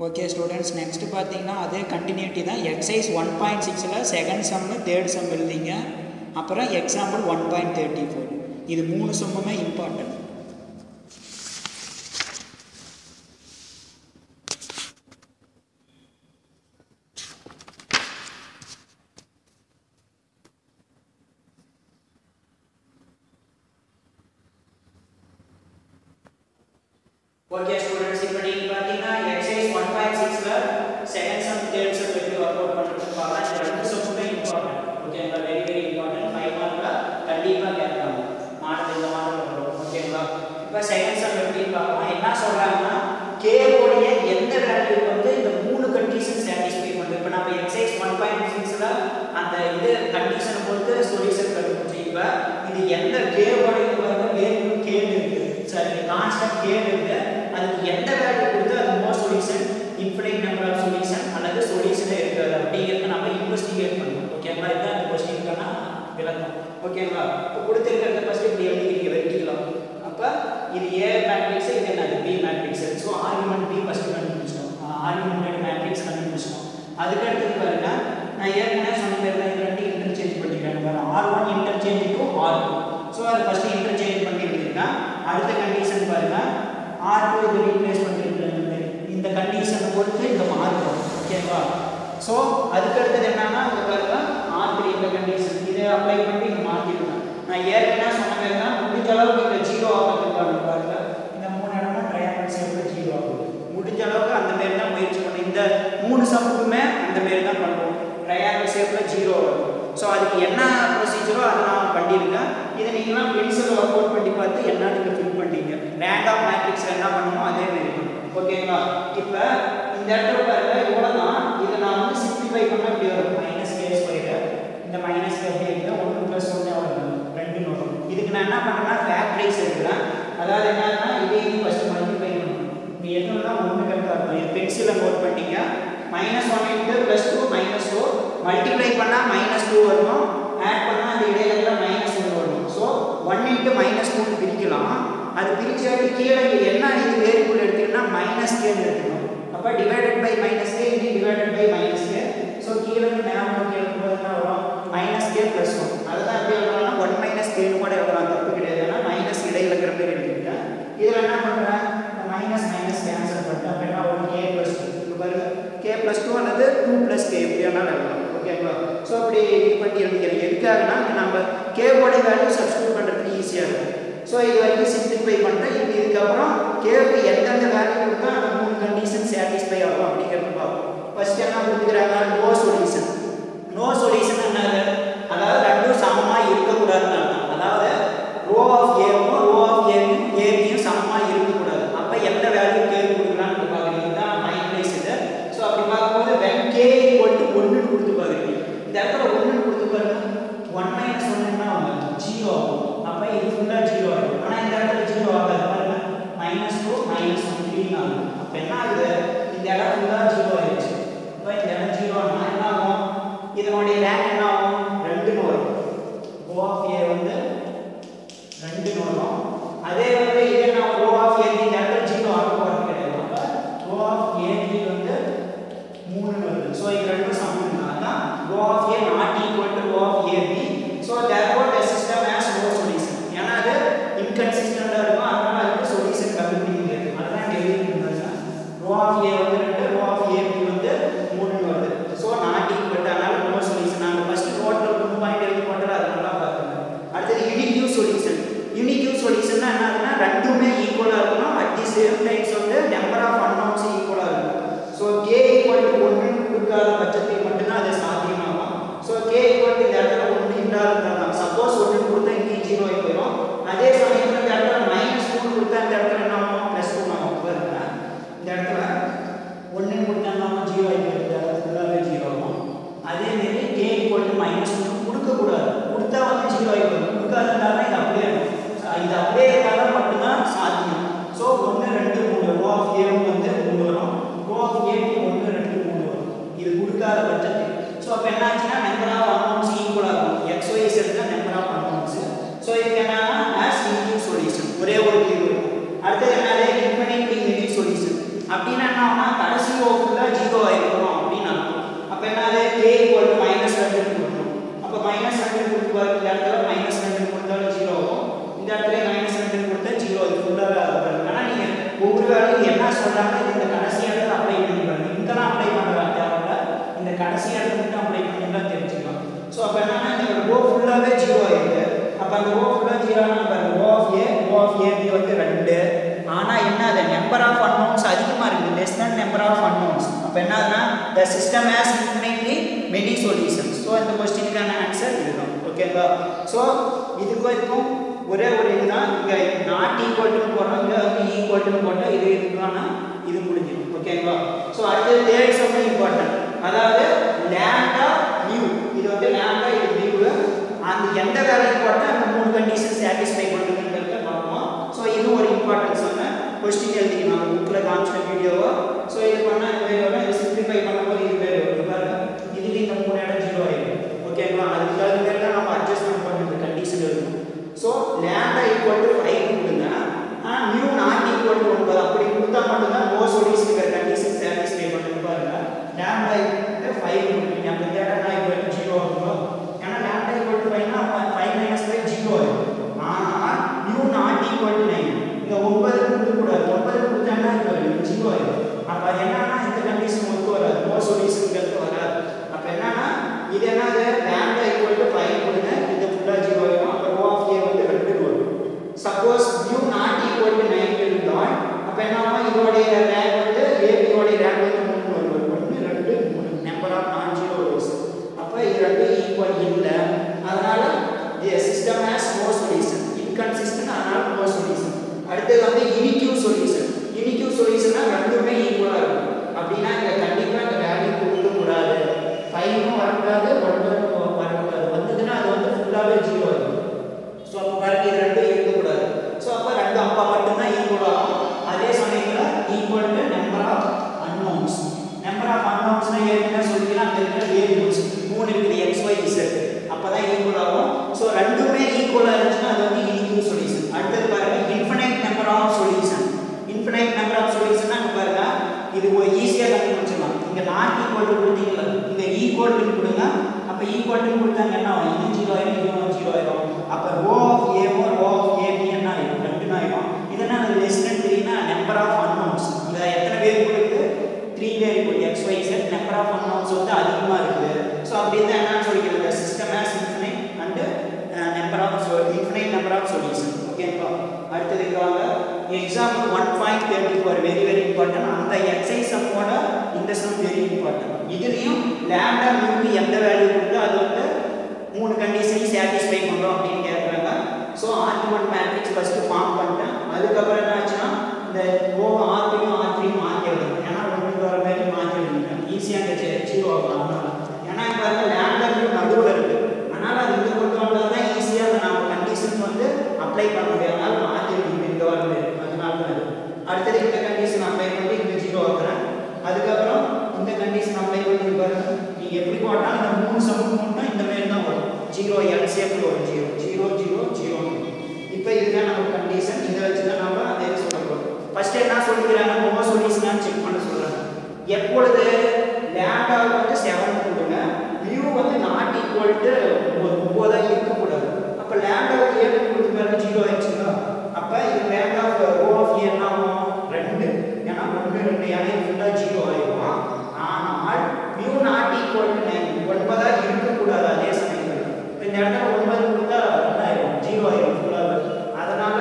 Okay students next பார்த்தீங்கன்னா அதே continuity தான் எக்ஸைஸ் ஒன் பாயிண்ட் சிக்ஸில் செகண்ட் சம்மு தேர்ட் சம் எழுதிங்க அப்புறம் example one point thirty four இது மூணு சம்முமே இம்பார்ட்டன்ட் ஓகே ஸ்டூடெண்ட்ஸ் இப்போ நீங்கள் பார்த்தீங்கன்னா எக்ஸைஸ் ஒன் பாயிண்ட் சிக்ஸில் செகண்ட் சம் தேர்ட் சம் எப்படி ஒர்க் அவுட் பண்ணுறது பார்க்கலாம் இந்த ரெண்டு சம்ஸுமே இம்பார்ட்டன்ட் ஓகேங்களா வெரி வெரி இம்பார்ட்டன்ட் ஃபைவ் மார்க்கில் கண்டிப்பாக கேட்கலாம் மாடல் இந்த மாடல் வரும் ஓகேங்களா இப்போ செகண்ட் சம் எப்படின்னு பார்க்கலாம் என்ன சொல்கிறாங்கன்னா கே உடைய எந்த வேல்யூக்கு வந்து இந்த மூணு கண்டிஷன் சாட்டிஸ்ஃபை பண்ணுது இப்போ நம்ம எக்ஸைஸ் ஒன் பாயிண்ட் சிக்ஸில் அந்த இது கண்டிஷனை பொறுத்து சொல்யூஷன் கண்டுபிடிச்சி இப்போ இது எந்த கே உடைய பாருங்க வேரியபிள் கே இருக்குது சரி கான்ஸ்டன்ட் கே இருக்கு அதுக்கு எந்த வேல்யூ கொடுத்து அது more solution infinite number of solution அல்லது சொல்யூஷனே இருக்காது அப்படிங்கிறத நம்ம இன்வெஸ்டிகேட் பண்ணணும் ஓகேங்களா இதுதான் இந்த கொஸ்டினுக்கான விளக்கம் ஓகேங்களா இப்போ கொடுத்துருக்கிறத ஃபர்ஸ்ட் இப்படி எழுதிக்கிறீங்க வெட்டிக்கலாம் அப்போ இது ஏ மேட்ரிக்ஸ் இது என்னது B matrix so argument B first கண்டுபிடிச்சிட்டோம் ஆர்குமெண்ட் மேட்ரிக்ஸ் கண்டுபிடிச்சிட்டோம் அதுக்கு அடுத்தது பாருங்க நான் ஏற்கனவே சொன்ன பேர் தான் இது ரெண்டு இன்டர்சேஞ்ச் பண்ணிக்கிறேன் பாருங்க R one interchange to R two so அதை ஃபர்ஸ்ட் இன்டர்சேஞ்ச் பண்ணி எழுதிருக்கேன் அடுத்த கண்டிஷன் பாருங்க ஆர் டூ இது ரீப்ளேஸ் பண்ணிருக்கேன் இந்த கண்டிஷனை பொறுத்து இந்த மாறும் ஓகேவா ஸோ அதுக்கு அடுத்தது என்னன்னா இங்க பாருங்க ஆர் த்ரீ இந்த கண்டிஷன் இதை அப்ளை பண்ணி இங்க மாற்றிடுவேன் நான் ஏற்கனவே சொன்ன மாதிரி தான் முடிஞ்ச அளவுக்கு இந்த ஜீரோ ஆகிறதுக்கு பாருங்க இந்த மூணு இடமும் ட்ரையாங்கிள் ஷேப்பில் ஜீரோ ஆகுது முடிஞ்ச அளவுக்கு அந்த மாரி தான் முயற்சி பண்ணணும் இந்த மூணு சம்புக்குமே அந்த மாரி தான் பண்ணுவோம் ட்ரையாங்கிள் ஷேப்பில் ஜீரோ வரும் ஸோ அதுக்கு என்ன ப்ரொசீஜரோ அதை நான் பண்ணியிருக்கேன் இதை நீங்களாம் பென்சில் ஒர்க் அவுட் பண்ணி பார்த்து என்ன நீங்கள் ஃபில் பண்ணீங்க ரேண்டம் மேட்ரிக்ஸ் என்ன பண்ணணுமோ அதே மாதிரி ஓகேங்களா இப்போ இந்த இடத்துல பாருங்க இவ்வளோ தான் இதை நான் வந்து சிம்பிளிஃபை பண்ண இப்படி வரும் மைனஸ் கே ஸ்கொயர் இந்த மைனஸ் கே இருக்குது ஒன்று ப்ளஸ் ஒன்று எவ்வளோ ரெண்டு வரும் இதுக்கு நான் என்ன பண்ணுறேன்னா ஃபேக்டரைஸ் எடுக்கிறேன் அதாவது என்னன்னா இதையும் ஃபஸ்ட்டு மல்டிப்ளை பண்ணணும் இப்போ எதுனா ஒன்று கரெக்டாக இருக்கும் இது பென்சிலை நோட் பண்ணிங்க minus one into plus two minus two multiply பண்ணால் மைனஸ் டூ வரணும் ஆட் பண்ணால் அந்த இடையில மைனஸ் ஒன்று வரணும் so one into minus two பிரிக்கலாம் அது பிரிச்சாட்டி கீழே இங்க என்ன இது வேரியபிள் எடுத்தீங்கன்னா மைனஸ் கேன்னு எடுத்துக்கணும் அப்போ டிவைடட் பை மைனஸ் கே இது divided by minus k so கீழே இருந்து மேலே நோக்கி எழுதும்போது என்ன வரும் மைனஸ் கே ப்ளஸ் ஒன் அதுதான் எப்படி எழுதலாம்னா ஒன் மைனஸ் கேன்னு கூட எழுதலாம் தப்பு கிடையாது ஏன்னா மைனஸ் இடையில இருக்கிற பேர் எழுதிக்கிட்டேன் இதில் என்ன பண்ணுறேன் மைனஸ் மைனஸ் கேன்சல் பண்ணிட்டேன் அப்போ என்ன வரும் கே ப்ளஸ் டூ இப்போ பாருங்க கே ப்ளஸ் டூ அல்லது டூ ப்ளஸ் கே எப்படி வேணாலும் எழுதலாம் ஓகேங்களா ஸோ அப்படி இது பண்ணி எழுதிக்கிறேன் எதுக்காகனா நம்ம கேவோட வேல்யூ சப்ஸ்டியூட் பண்ணுறதுக்கு ஈஸியாக இருக்கும் ஸோ இது வரைக்கும் சிம்பிளிஃபை பண்ணுறேன் இப்போ இதுக்கப்புறம் கேவுக்கு எந்தெந்த வேல்யூ இருக்கோ அந்த மூணு கண்டிஷன் சாட்டிஸ்ஃபை ஆகும் அப்படிங்கிறது பார்ப்போம் ஃபர்ஸ்ட் என்ன கொடுத்துக்கிறாங்க நோ சொல்யூஷன் நோ சொல்யூஷன் என்னது அதாவது ரெண்டும் சமமாக இருக்கக்கூடாதுன்னு அர்த்தம் அதாவது ரோ ஆஃப் ஏவும் ரோ ஆஃப் ஏவும் ஏபியும் சமமாக இருக்கக்கூடாது அப்போ எந்த வேல்யூ கே கொடுக்கலாம்னு பார்க்குறீங்க இதுதான் மைண்ட் வைஸ் இது ஸோ அப்படி பார்க்கும்போது வென் கே ஈக்குவல் டு ஒன்று கொடுத்து பார்க்குறீங்க இந்த இடத்துல ஒன்று கொடுத்து பாருங்க ஒன் மைனஸ் ஒன்றுனா ஜீரோ ஆகும் அப்போ இது ஃபுல்லாக ஜீரோ ஆகும் ஆனால் இந்த இடத்துல ஜீரோ ஆகாது பாருங்க minus two minus one three ஆகும் அப்போ என்ன ஆகுது இந்த இடம் ஃபுல்லாக ஜீரோ ஆயிடுச்சு இப்போ இந்த இடம் ஜீரோ ஆனால் என்ன ஆகும் இதனுடைய ரேங்க் என்ன ஆகும் ரெண்டுன்னு வரும் ஓ ஆஃப் ஏ வந்து ரெண்டுன்னு வரும் அதே வந்து இது என்ன ரோ ஆஃப் ஏ இந்த இடத்துல ஜீரோ ஆக போகிறது கிடையாது அப்போ ரோ ஆஃப் ஏபி வந்து மூணுன்னு வருது ஸோ இது ரெண்டும் சமம் அதான் rho of A not equal to rho of AB so therefore the system has no solution ஏன்னா அது இன்கன்சிஸ்டண்டாக இருக்கும் அதனால அதுக்கு சொல்யூஷன் கண்டுபிடிக்க முடியாது அதுதான் இங்கே எழுதிருந்தாங்க ரோ ஆஃப் ஏ வந்து ரெண்டு ரோ ஆஃப் ஏபி வந்து மூணுன்னு வருது ஸோ நாட் ஈக்குவல் அதனால நோ சொல்யூஷன் நாங்கள் ஃபஸ்ட்டு ரோட்டில் மூணு பாயிண்ட் எழுதி போட்டோம் அது நல்லா பார்த்துங்க அடுத்தது யூனிக்யூ சொல்யூஷன் யூனிக்யூ சொல்யூஷன்னா என்னதுன்னா ரெண்டுமே ஈக்குவலாக இருக்கணும் அட் தி சேம் டைம்ஸ் வந்து நம்பர் ஆஃப் அன்னவுன்ஸ் ஈக்குவலாக இருக்கும் ஸோ கே ஈக்குவல் டு ஒன்று கொடுக்காத பட்சத்தில் மட்டும்தான் அது சாத்தியமாகும் ஸோ கே ஈக்குவல் டு இந்த இடத்துல ஒன்று இல்லாத சப்போஸ் ஒன்று கொடுத்தா இங்கே ஜீரோ போயிடும் அதே சமயத்தில் இந்த இடத்துல மைனஸ் டூ கொடுத்தா இந்த இடத்துல என்ன ஆகும் ப்ளஸ் டூ ஆகும் பாருங்க இந்த இடத்துல ஒன்று கொடுத்தா என்ன ஆகும் ஜீரோ ஆகிடும் இந்த இடத்துல ஃபுல்லாகவே ஜீரோ ஆகும் அதேமாரி k equal to minus two கொடுக்கக்கூடாது கொடுத்தா வந்து ஜீரோ ஆகிடும் கொடுக்காதனால இது அப்படியே இருக்கும் இது அப்படியே இருந்தாலும் மட்டும்தான் சாத்தியம் ஸோ ஒன்று ரெண்டு மூணு ரோ ஆஃப் ஏவும் வந்து மூணு வரும் ரோ ஆஃப் ஏபி ஒன்று ரெண்டு மூணு வரும் இது கொடுக்காத பட்சத்தில் ஸோ அப்போ என்ன ஆச்சுன்னா நம்பர் ஆஃப் அன்னவுன்ஸ் ஈக்குவலாக இருக்கும் எக்ஸ் ஒய் செட் தான் நம்பர் ஆஃப் அன்னவுன்ஸ் ஸோ இதுக்கு என்னன்னா பிறகு என்ன சொல்றாங்க இது இந்த கடைசி இடத்துல அப்ளை பண்ணிப்பாங்க இங்கெல்லாம் அப்ளை பண்ண தேவையில்ல இந்த கடைசி இடத்துல மட்டும் அப்ளை பண்ணிக்கலாம் தெரிஞ்சுக்கலாம் ஸோ அப்போ என்னன்னா இந்த ரோ ஃபுல்லாகவே ஜீரோ ஆயிடுது அப்போ அந்த ரோ ஃபுல்லாக ஜீரோனா பாருங்க rho of A rho of AB வந்து ரெண்டு ஆனால் என்ன அது நம்பர் ஆஃப் அன்னோன்ஸ் அதிகமாக இருக்குது less than number of unknowns அப்போ என்னதுன்னா the system has infinitely many solutions so இந்த கொஸ்டினுக்கான ஆன்சர் இதுதான் ஓகேங்களா ஸோ இதுக்கும் இதுக்கும் ஒரே ஒரு இதுதான் இங்கே நாட் ஈக்குவல்ட்டுன்னு போடுறோம் இங்கே வந்து ஈக்குவல்ட்டுன்னு போட்டால் இது இதுக்கான இது முடிஞ்சிடும் ஓகேங்களா ஸோ அடுத்தது தேர்ட் சம் இம்பார்ட்டன்ட் அதாவது லேண்டா நியூ இது வந்து லேண்டா இது நியூ அந்த எந்த வேல்யூ போட்டால் அந்த மூணு கண்டிஷன் சாட்டிஸ்ஃபை பண்ணுறதுங்கிறத பார்ப்போம் ஸோ இது ஒரு இம்பார்ட்டன்ஸ் ஒன்று கொஸ்டின் எழுதிக்கலாம் புக்கில் காமிச்ச வீடியோவோ ஸோ இது பண்ணால் இந்த மாதிரி வரும் இது சிம்பிளிஃபை பண்ணும்போது இது பேர் வரும் பாருங்க இதுக்கு இந்த மூணு இடம் ஜீரோ ஆயிடும் ஓகேங்களா அதுக்கு தகுந்த தான் நம்ம அட்ஜஸ்ட்மெண்ட் பண்ணுறது கண்டிஷன் இருக்கும் so lambda equal to five கொடுங்க ஆனால் நியூ நாட் ஈக்குவல் டு ஒன்பது அப்படி கொடுத்தா மட்டும்தான் நோ சொல்யூஷனுங்கிற கண்டிஷன் சாட்டிஸ்ஃபை பண்ணுங்க பாருங்க லேண்டா ஈக்குவல் ஃபைவ் கொடுப்பீங்க அப்போ லேண்டா ஈக்குவல் டு ஜீரோ ஆகும் ஏன்னா லேண்டா ஈக்குவல் டு ஃபைவ்னா ஃபைவ் மைனஸ் ஃபைவ் ஜீரோ ஆகும் ஆனால் mu not equal to nine இங்கே ஒன்பது கொடுக்கக்கூடாது ஒன்பது கொடுத்தா என்ன ஆகும் ஜீரோ ஆகும் அப்போ என்னன்னா இந்த கண்டிஷன் ஒத்து வராது நோ சொல்யூஷனுங்கிறது வராது அப்போ என்னன்னா இது என்னது லேண்டா ஈக்குவல் டு ஃபைவ் கொடுங்க இது ஃபுல்லாக ஜீரோ ஆகும் அப்போ ரோ ஆஃப் ஏ வந்து ரெண்டு வரும் suppose mu not equal to nine இருந்தால் அப்போ என்னன்னா இதோடைய ரேங்க் வந்து ஏபியோடைய ரேங்க் வந்து மூணு வரும் ஒன்று ரெண்டு மூணு number of non zero rows அப்போ இது ரெண்டு ஈக்குவல் இல்லை அதனால system has no solution inconsistent அதனால நோ சொல்யூஷன் அடுத்தது வந்து யூனிக்யூ சொல்யூஷன் யூனிக்யூ சொல்யூஷன்னா ரெண்டுமே ஈக்குவலாக இருக்கும் அப்படின்னா இங்கே கண்டிப்பாக இந்த வேல்யூ கொடுக்க கூடாது ஃபைவும் வரக்கூடாது ஒன்பதும் வரக்கூடாது வந்ததுன்னா அது வந்து ஃபுல்லாகவே ஜீரோ ஆகும் ஸோ அப்போ பாருங்க இது ரெண்டும் இருக்கக்கூடாது ஸோ அப்போ ரெண்டு அப்பா மட்டும்தான் ஈக்குவல் ஆகும் அதே சமயத்தில் equal to number of unknowns number of அன்னோன்ஸ்னா ஏற்கனவே சொல்லிக்கலாம் அந்த இருக்கிற வேரியபிள்ஸ் மூணு இருக்குது எக்ஸ் ஒய் இசட் அப்போ தான் ஈக்குவல் ஆகும் ஸோ ரெண்டுமே ஈக்குவலாக இருந்துச்சுன்னா அது வந்து ஈக்குவல் சொல்யூஷன் அடுத்தது பாருங்க infinite number of solution infinite number of சொல்யூஷன்னா இங்கே பாருங்க இது ஈஸியாக கண்டுபிடிச்சிடலாம் இங்கே நாட் ஈக்குவல் டு கொடுத்தீங்களா இங்கே ஈக்குவல் டு கொடுங்க அப்போ ஈக்குவல் டு கொடுத்தாங்க என்ன ஆகும் இது ஜீரோ ஆயிரும் இதுவும் ஜீரோ ஆயிரும் அப்போ ரோ ஆஃப் ஏவோ ரோ ஆஃப் ஏபி என்ன ஆயிரும் ரெண்டுன்னு ஆயிரும் இதனா லெஸ் தென் த்ரீனா நம்பர் ஆஃப் அன்னோன்ஸ் இதில் எத்தனை வேரியபிள் இருக்குது three variable x y z number of unknowns வந்து அதிகமாக இருக்குது ஸோ அப்படி இருந்தால் என்னன்னு சொல்லிக்கிறது system has infinite and number of infinite number of solution ஓகேப்பா அடுத்தது இங்க வாங்க example one point thirty four very very important அந்த எக்ஸைஸ் சம்மோட இந்த சம் வெரி இம்பார்ட்டன்ட் இதுலேயும் லேண்டா மியூக்கு எந்த வேல்யூ இருக்கோ அது வந்து மூணு கண்டிஷனையும் சாட்டிஸ்ஃபை பண்ணுறோம் அப்படின்னு கேட்குறாங்க so argument matrix first form பண்ணிட்டேன் அதுக்கப்புறம் என்ன ஆச்சுன்னா இந்த ஓ ஆர்பியும் ஆர் த்ரீ மாற்றி எழுதும் ஏன்னா ஒன்றுக்கு வர மாதிரி மாற்றி எழுதிட்டேன் ஈஸியாக அந்த ஜீரோ ஆகும் அதனால ஏன்னா இப்போ வந்து லேண்டா மியூ நடுவில் இருக்குது அதனால் அது இங்கே கொண்டு வந்தால் தான் ஈஸியாக அந்த நம்ம கண்டிஷன் வந்து அப்ளை பண்ண முடியாது அதனால மாற்றி எழுதிட்டு இங்கே வரது அதனால தான் இது. அடுத்தது இந்த கண்டிஷன் அப்ளை பண்ணி இங்கே ஜீரோ ஆக்குறேன் அதுக்கப்புறம் இந்த கண்டிஷன் அப்ளை பண்ணி பாருங்க நீங்கள் எப்படி போட்டால் இந்த மூணு சமம் போட்டால் இந்த மாதிரி தான் வரும் ஜீரோ எல்சிஎஃப்ல வரும் ஜீரோ ஜீரோ ஜீரோ ஜீரோ இப்போ இதுதான் நம்ம கண்டிஷன் இதை வச்சு தான் நம்ம அதே சொல்ல போகிறோம் ஃபர்ஸ்ட் என்ன சொல்லிக்கிறாங்க ஹோமோ சொல்யூஷன் செக் பண்ண சொல்கிறாங்க எப்பொழுது லேண்டாவுக்கு வந்து செவன் கொடுங்க மியூ வந்து நாட் ஈக்குவல் டு ஒம்போதாக இருக்கக்கூடாது அப்போ லேண்டாவுக்கு ஏழு கொடுத்து பாருங்க ஜீரோ ஆயிடுச்சுங்களா அப்போ இது லேண்டா ரோ ஆஃப் ஏ என்ன ஆகும் ரெண்டு ஏன்னா ஒன்று ரெண்டு ஏன்னா இது ஃபுல்லாக ஜீரோ ஆயிடும் ஆனால் mu not equal to nine ஒன்பதாக இருக்கக்கூடாது அதே சமயத்தில் இப்போ இந்த இடத்துல ஒன்பது கொடுத்தா என்ன ஆயிடும் ஜீரோ ஆயிடும் ஃபுல்லாக அதனால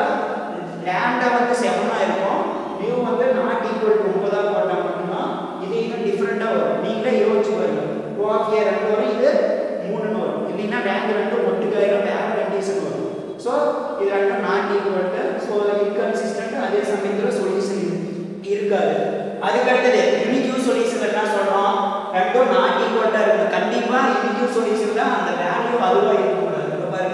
லேண்டா வந்து செவனாக இருக்கும் மியூ வந்து நாட் ஈக்குவல் டு ஒன்பதாக போட்டால் மட்டும்தான் இது இன்னும் டிஃப்ரெண்ட்டாக வரும் நீங்களே யோசிச்சு பாருங்க ஓ ஆஃப் ஏ ரெண்டு வரும் இது மூணுன்னு வரும் இல்லைன்னா ரேங்க் ரெண்டு ஒட்டுக்காயிரம் வேற கண்டிஷன் வரும் ஸோ இது ரெண்டும் not equal to so inconsistent அதே சமயத்தில் சொல்யூஷன் இருக்காது அதுக்கடுத்தது யூனிக்யூ சொல்யூஷன் என்ன சொல்கிறோம் ரெண்டும் நாட் ஈக்குவல்ட்டாக இருக்கணும் கண்டிப்பாக யூனிக்யூ சொல்யூஷனில் அந்த வேல்யூ அதுவாக இருக்கக்கூடாது இப்போ பாருங்க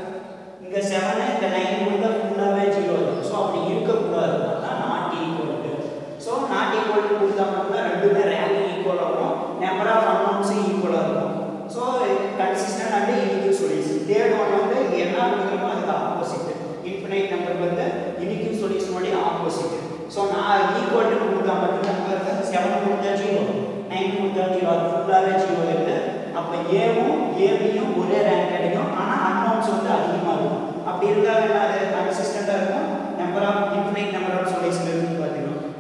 இங்கே செவனு இந்த நைன் கொடுத்தா ஃபுல்லாகவே ஜீரோ ஸோ அப்படி இருக்கக்கூடாது அதான் not equal to so not equal to கொடுத்தா மட்டும்தான் ரெண்டுமே ரேங்க் ஈக்குவல் ஆகும் நம்பர் ஆஃப் அன்னோன்ஸும் ஈக்குவலாக இருக்கும் so consistent and unique solution third one வந்து இங்க என்ன கொடுக்குறோமோ அதுக்கு ஆப்போசிட் இன்ஃபினைட் நம்பர் வந்து யூனிக்யூ சொல்யூஷனுடைய opposite so not equal to கொடுத்தா மட்டும்தான் பாருங்க செவன் கொடுத்தா ஜீரோ நைன் கொடுத்தா ஜீரோ அது ஃபுல்லாகவே ஜீரோ இருக்குது அப்போ ஏவும் ஏபியும் ஒரே ரேங்க் கிடைக்கும் ஆனால் அன்னோன்ஸ் வந்து அதிகமாக இருக்கும் அப்படி இருந்தால் என்ன அது கன்சிஸ்டண்ட்டாக இருக்கும் number of infinite number of solution இருக்குன்னு பார்த்துக்கணும்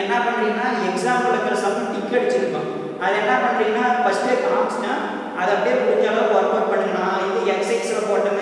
என்ன பண்ணுறீங்கன்னா எக்ஸாம்பிள் இருக்கிற சம் டிக் அடிச்சிருக்கோம் அது என்ன பண்ணுறீங்கன்னா ஃபஸ்ட்டே காமிச்சிட்டேன் அதை அப்படியே முடிஞ்ச அளவுக்கு ஒர்க் அவுட் பண்ணுங்க நான் இது எக்ஸைஸில் போட்ட